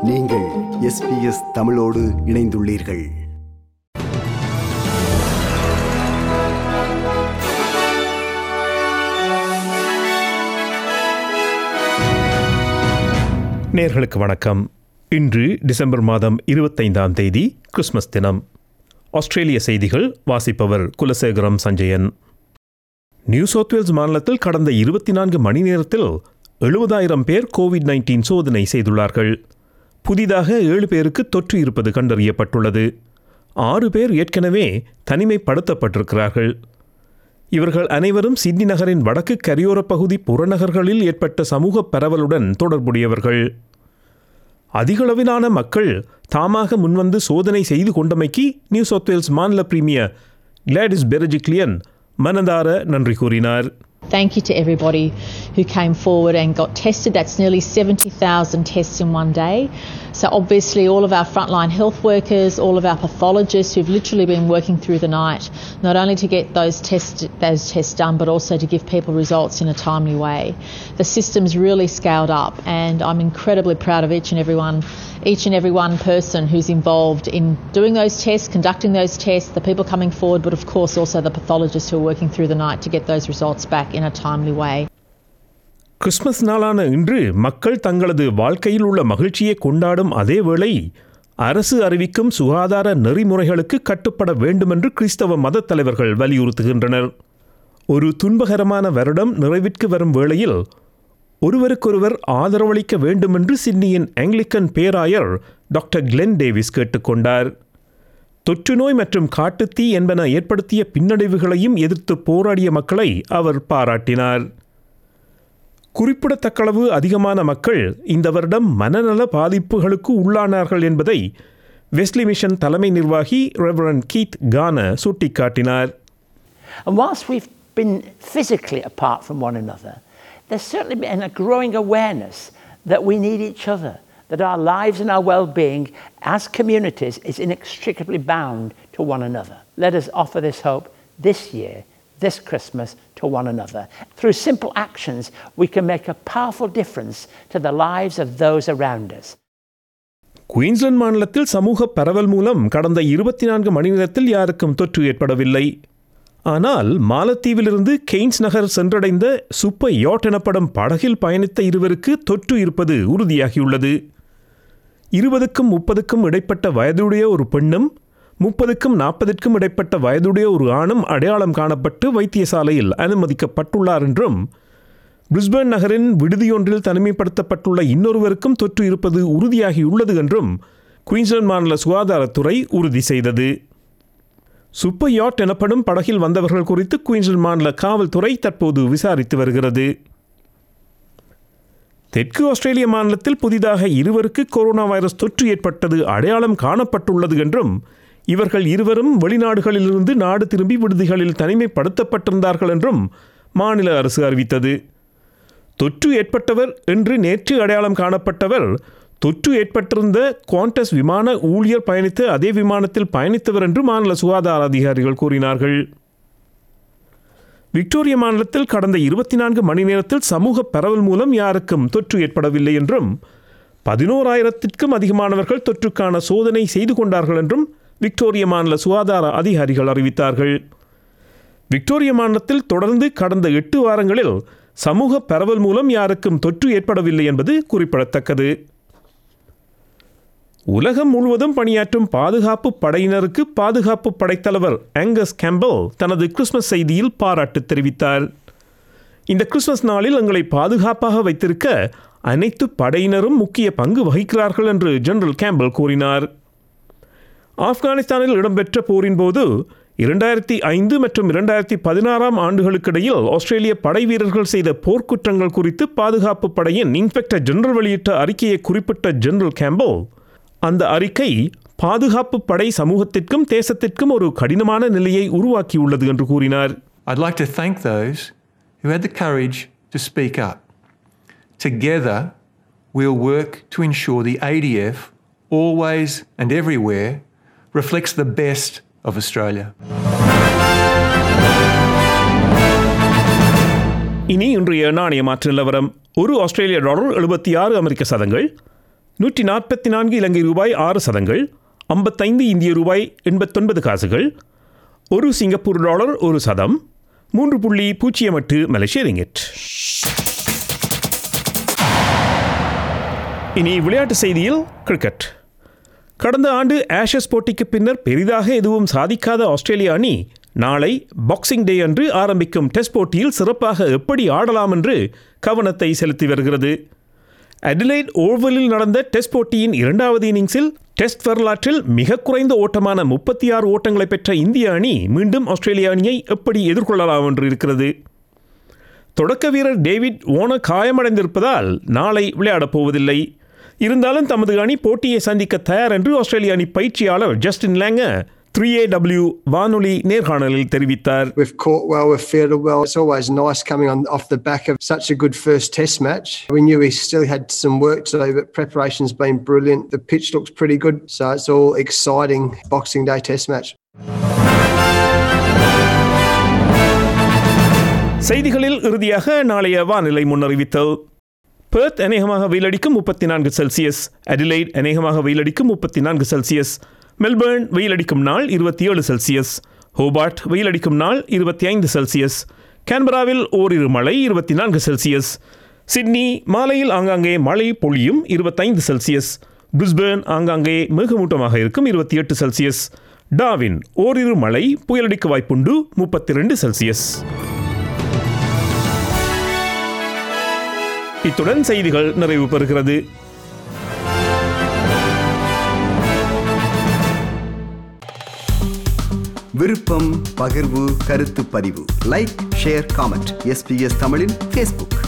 நீங்கள் எஸ்பிஎஸ் தமிழோடு இணைந்துள்ளீர்கள் நேர்களுக்கு வணக்கம் இன்று டிசம்பர் மாதம் இருபத்தைந்தாம் தேதி கிறிஸ்மஸ் தினம் ஆஸ்திரேலிய செய்திகள் வாசிப்பவர் Kulasekaram Sanjayan New South Wales மாநிலத்தில் கடந்த இருபத்தி நான்கு மணி நேரத்தில் எழுபதாயிரம் பேர் கோவிட் நைன்டீன் சோதனை செய்துள்ளார்கள் புதிதாக ஏழு பேருக்கு தொற்று இருப்பது கண்டறியப்பட்டுள்ளது ஆறு பேர் ஏற்கனவே தனிமைப்படுத்தப்பட்டிருக்கிறார்கள் இவர்கள் அனைவரும் சிட்னி நகரின் வடக்கு கரையோரப் பகுதி புறநகர்களில் ஏற்பட்ட சமூக பரவலுடன் தொடர்புடையவர்கள் அதிகளவிலான மக்கள் தாமாக முன்வந்து சோதனை செய்து கொண்டமைக்கு நியூ சவுத் வேல்ஸ் மாநில பிரீமியர் கிளாடிஸ் பெரஜிக்லியன் மனதார நன்றி கூறினார் Thank you to everybody who came forward and got tested. That's nearly 70,000 tests in one day. So, obviously, all of our frontline health workers, all of our pathologists who've literally been working through the night, not only to get those tests, those tests done, but also to give people results in a timely way. The system's really scaled up, and I'm incredibly proud of each and every one, each and every one person who's involved in doing those tests, conducting those tests, the people coming forward, but of course also the pathologists who are working through the night to get those results back in a timely way. Christmas நாளான இன்று மக்கள் தங்களது வாழ்க்கையில் உள்ள மகிழ்ச்சியை கொண்டாடும் அதே வேளை அரசு அறிவிக்கும் சுகாதார நெறிமுறைகளுக்கு கட்டுப்பட வேண்டுமென்று கிறிஸ்தவ மதத் தலைவர்கள் வலியுறுத்துகின்றனர் ஒரு துன்பகரமான வருடம் நிறைவிற்கு வரும் வேளையில் ஒருவருக்கொருவர் ஆதரவளிக்க வேண்டுமென்று சிட்னியின் ஆங்கிலிக்கன் பேராயர் டாக்டர் கிளென் டேவிஸ் கேட்டுக்கொண்டார் தொற்றுநோய் மற்றும் காட்டுத்தீ என்பன ஏற்படுத்திய பின்னடைவுகளையும் எதிர்த்து போராடிய மக்களை அவர் பாராட்டினார் குறிப்பிடத்தக்களவு அதிகமான மக்கள் இந்த வருடம் மனநல பாதிப்புகளுக்கு உள்ளானார்கள் என்பதை வெஸ்லி மிஷன் தலைமை நிர்வாகி ரெவரன் கீத் கான சுட்டிக்காட்டினார் And whilst we've been physically apart from one another, there's certainly been a growing awareness that we need each other, that our lives and our well being as communities is inextricably bound to one another. Let us offer this hope this year, this Christmas, to one another. Through simple actions, we can make a powerful difference to the lives of those around us. Queensland மாநிலத்தில் சமூக பரவல் மூலம் கடந்த இருபத்தி நான்கு மணி நேரத்தில் யாருக்கும் தொற்று ஏற்படவில்லை ஆனால் மாலத்தீவிலிருந்து கெய்ன்ஸ் நகர் சென்றடைந்த சுப்ப யாட் எனப்படும் படகில் பயணித்த இருவருக்கு தொற்று இருப்பது உறுதியாகியுள்ளது இருபதுக்கும் முப்பதுக்கும் இடைப்பட்ட வயதுடைய ஒரு பெண்ணும் முப்பதுக்கும் நாற்பதுக்கும் இடைப்பட்ட வயதுடைய ஒரு ஆணும் அடையாளம் காணப்பட்டு வைத்தியசாலையில் அனுமதிக்கப்பட்டுள்ளார் என்றும் பிரிஸ்பேன் நகரின் விடுதியொன்றில் தனிமைப்படுத்தப்பட்டுள்ள இன்னொருவருக்கும் தொற்று இருப்பது உறுதியாகியுள்ளது என்றும் குயின்ஸ்லாந்து மாநில சுகாதாரத்துறை உறுதி செய்தது சூப்பர் யாட் எனப்படும் படகில் வந்தவர்கள் குறித்து குயின்ஸ்லாந்து மாநில காவல்துறை தற்போது விசாரித்து வருகிறது தெற்கு ஆஸ்திரேலிய மாநிலத்தில் புதிதாக இருவருக்கு கொரோனா வைரஸ் தொற்று ஏற்பட்டது அடையாளம் காணப்பட்டுள்ளது என்றும் இவர்கள் இருவரும் வெளிநாடுகளிலிருந்து நாடு திரும்பி விடுதிகளில் தனிமைப்படுத்தப்பட்டிருந்தார்கள் என்றும் மாநில அரசு அறிவித்தது தொற்று ஏற்பட்டவர் என்று நேற்று அடையாளம் காணப்பட்டவர் தொற்று ஏற்பட்டிருந்த குவாண்டஸ் விமான ஊழியர் பயணித்த அதே விமானத்தில் பயணித்தவர் என்று மாநில சுகாதார அதிகாரிகள் கூறினார்கள் விக்டோரியா மாநிலத்தில் கடந்த இருபத்தி நான்கு மணி நேரத்தில் சமூக பரவல் மூலம் யாருக்கும் தொற்று ஏற்படவில்லை என்றும் பதினோராயிரத்திற்கும் அதிகமானவர்கள் தொற்றுக்கான சோதனை செய்து கொண்டார்கள் என்றும் விக்டோரியா மாநில சுகாதார அதிகாரிகள் அறிவித்தார்கள் விக்டோரியா மாநிலத்தில் தொடர்ந்து கடந்த எட்டு வாரங்களில் சமூக பரவல் மூலம் யாருக்கும் தொற்று ஏற்படவில்லை என்பது குறிப்பிடத்தக்கது உலகம் முழுவதும் பணியாற்றும் பாதுகாப்பு படையினருக்கு பாதுகாப்பு படைத்தலைவர் ஆங்கஸ் கேம்பல் தனது கிறிஸ்மஸ் செய்தியில் பாராட்டு தெரிவித்தார் இந்த கிறிஸ்மஸ் நாளில் எங்களை பாதுகாப்பாக வைத்திருக்க அனைத்து படையினரும் முக்கிய பங்கு வகிக்கிறார்கள் என்று ஜெனரல் கேம்பல் கூறினார் ஆப்கானிஸ்தானில் இடம்பெற்ற போரின் போது இரண்டாயிரத்தி ஐந்து மற்றும் இரண்டாயிரத்தி பதினாறாம் ஆண்டுகளுக்கிடையில் ஆஸ்திரேலிய படை வீரர்கள் செய்த போர்க்குற்றங்கள் குறித்து பாதுகாப்பு படையின் இன்ஸ்பெக்டர் ஜெனரல் வெளியிட்ட அறிக்கையை குறிப்பிட்ட ஜெனரல் கேம்பல் அந்த அறிக்கை பாதுகாப்பு படை சமூகத்திற்கும் தேசத்திற்கும் ஒரு கடினமான நிலையை உருவாக்கியுள்ளது என்று கூறினார் I'd like to thank those who had the courage to speak up. Together, we'll work to ensure the ADF, always and everywhere, reflects the best of Australia. இனி இன்றைய நாணய மாற்று நிலவரம் ஒரு ஆஸ்திரேலிய டாலர் எழுபத்தி ஆறு அமெரிக்க சதங்கள் நூற்றி நாற்பத்தி நான்கு இலங்கை ரூபாய் ஆறு சதங்கள் ஐம்பத்தைந்து இந்திய ரூபாய் எண்பத்தொன்பது காசுகள் ஒரு சிங்கப்பூர் டாலர் ஒரு சதம் மூன்று புள்ளி பூஜ்ஜியம் எட்டு மலேசிய ரிங்கெட் இனி விளையாட்டு செய்தியில் கிரிக்கெட் கடந்த ஆண்டு ஆஷஸ் போட்டிக்கு பின்னர் பெரிதாக எதுவும் சாதிக்காத ஆஸ்திரேலிய அணி நாளை பாக்ஸிங் டே அன்று ஆரம்பிக்கும் டெஸ்ட் போட்டியில் சிறப்பாக எப்படி ஆடலாம் என்று கவனத்தை செலுத்தி வருகிறது அடிலைட் ஓவலில் நடந்த டெஸ்ட் போட்டியின் இரண்டாவது இன்னிங்ஸில் டெஸ்ட் வரலாற்றில் மிக குறைந்த ஓட்டமான முப்பத்தி ஆறு ஓட்டங்களை பெற்ற இந்திய அணி மீண்டும் ஆஸ்திரேலிய அணியை எப்படி எதிர்கொள்ளலாம் என்று இருக்கிறது தொடக்க வீரர் டேவிட் ஓன காயமடைந்திருப்பதால் நாளை விளையாடப் போவதில்லை இருந்தாலும் தமது அணி போட்டியை சந்திக்க தயார் என்று ஆஸ்திரேலிய அணி பயிற்சியாளர் Justin Langer three A W வானொலி நேர்காணலில் தெரிவித்தார் We've caught well, we've fielded well. It's always nice coming on off the back of such a good first test match. We knew we still had some work to do, but preparation's been brilliant. The pitch looks pretty good, so it's all exciting Boxing Day test match. செய்திகளில் இறுதியாக நாளைய வானிலை முன்னறிவித்தல் Perth அநேகமாக வெயிலடிக்கும் முப்பத்தி நான்கு Celsius Adelaide அநேகமாக வெயிலடிக்கும் முப்பத்தி நான்கு செல்சியஸ் மெல்பர்ன் வெயிலடிக்கும் நாள் இருபத்தி ஏழு செல்சியஸ் ஹோபார்ட் வெயிலடிக்கும் நாள் இருபத்தி ஐந்து செல்சியஸ் கேன்பராவில் ஓரிரு மழை இருபத்தி நான்கு செல்சியஸ் சிட்னி மாலையில் ஆங்காங்கே மழை பொழியும் இருபத்தைந்து செல்சியஸ் பிரிஸ்பேர்ன் ஆங்காங்கே மேகமூட்டமாக இருக்கும் இருபத்தி எட்டு செல்சியஸ் டாவின் ஓரிரு மழை புயலடிக்க வாய்ப்புண்டு முப்பத்தி ரெண்டு செல்சியஸ் இத்துடன் செய்திகள் நிறைவு பெறுகிறது விருப்பம் பகிர்வு கருத்து பதிவு லைக் ஷேர் காமெண்ட் எஸ்பிஎஸ் தமிழின் ஃபேஸ்புக்